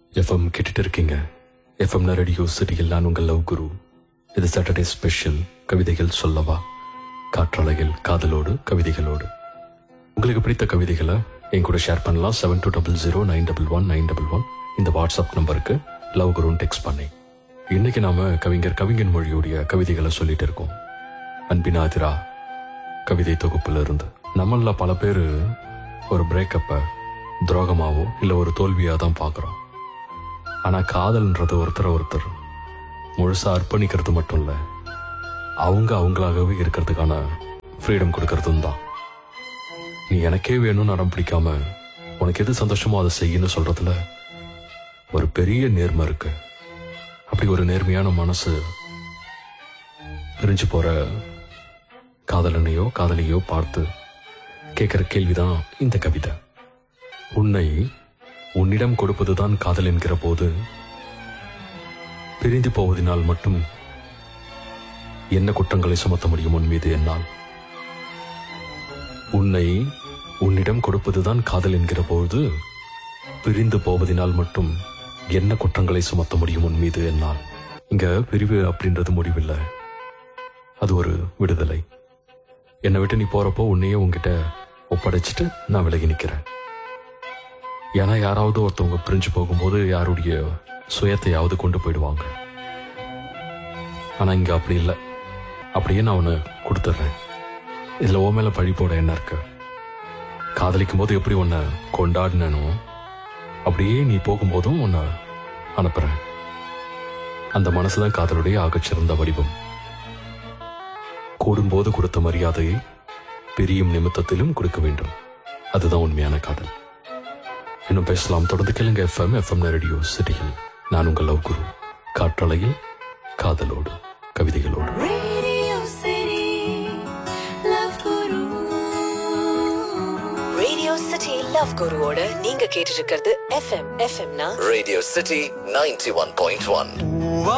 FM கேட்டுட்டு இருக்கீங்க FM radio சிட்டியில் நான் உங்கள் லவ் குரு இது சாட்டர்டே ஸ்பெஷல் கவிதைகள் சொல்லவா காற்றலையில் காதலோடு கவிதைகளோடு உங்களுக்கு பிடித்த கவிதைகளை என் கூட ஷேர் பண்ணலாம் seven two double zero nine double one nine double one இந்த வாட்ஸ்அப் நம்பருக்கு லவ் குருன்னு டெக்ஸ்ட் பண்ணி இன்னைக்கு நாம கவிஞர் கவிஞன் மொழியுடைய கவிதைகளை சொல்லிட்டு இருக்கோம் அன்பினாதிரா கவிதை தொகுப்புல இருந்து நம்மள பல பேர் ஒரு பிரேக்கப்பை துரோகமாவோ இல்லை ஒரு தோல்வியாக தான் பார்க்குறோம் ஆனால் காதல்ன்றது ஒருத்தர் ஒருத்தர் முழுசாக அர்ப்பணிக்கிறது மட்டும் இல்லை அவங்க அவங்களாகவே இருக்கிறதுக்கான ஃப்ரீடம் கொடுக்கறதும் தான் நீ எனக்கே வேணும்னு அடம் பிடிக்காம உனக்கு எது சந்தோஷமோ அதை செய்யணும்னு சொல்றதுல ஒரு பெரிய நேர்மை இருக்கு அப்படி ஒரு நேர்மையான மனசு பிரிஞ்சு போற காதலனையோ காதலியோ பார்த்து கேட்கிற கேள்விதான் இந்த கவிதை உன்னை உன்னிடம் கொடுப்பதுதான் காதல் என்கிற போது பிரிந்து போவதினால் மட்டும் என்ன குற்றங்களை சுமத்த முடியும் உன் மீது என்னால் உன்னை உன்னிடம் கொடுப்பதுதான் காதல் என்கிற போது பிரிந்து போவதினால் மட்டும் என்ன குற்றங்களை சுமத்த முடியும் உன் மீது என்னால் இங்க பிரிவு அப்படின்றது முடிவில்லை அது ஒரு விடுதலை என்னை விட்டு நீ போறப்போ உன்னையே உன்கிட்ட ஒப்படைச்சிட்டு நான் விலகி நிக்கிறேன் ஏன்னா யாராவது ஒருத்தவங்க பிரிஞ்சு போகும்போது யாருடைய சுயத்தையாவது கொண்டு போயிடுவாங்க ஆனா இங்க அப்படி இல்லை அப்படியே நான் உன்னை கொடுத்துட்றேன் இதுல ஓ மேல பழி போட என்ன இருக்கு காதலிக்கும் போது எப்படி உன்னை கொண்டாடினோ அப்படியே நீ போகும்போதும் உன்னை அனுப்புறேன் அந்த மனசுதான் காதலுடைய ஆகச்சிறந்த வடிவம் கூடும்போது கொடுத்த மரியாதையை பிரியும் நிமித்தத்திலும் கொடுக்க வேண்டும் அதுதான் உண்மையான காதல் இன்னும் பேசலாம் தொடர்ந்து கேளுங்க எஃப்எம் எஃப்எம் ரேடியோ சிட்டியில் நான் உங்கள் லவ் குரு காற்றலையில் காதலோடு கவிதைகளோடு Radio City, Love Guru. Radio City love குருவோட நீங்க கேட்டு இருக்கிறது எஃப்எம் எஃப்எம்னா Radio City 91.1.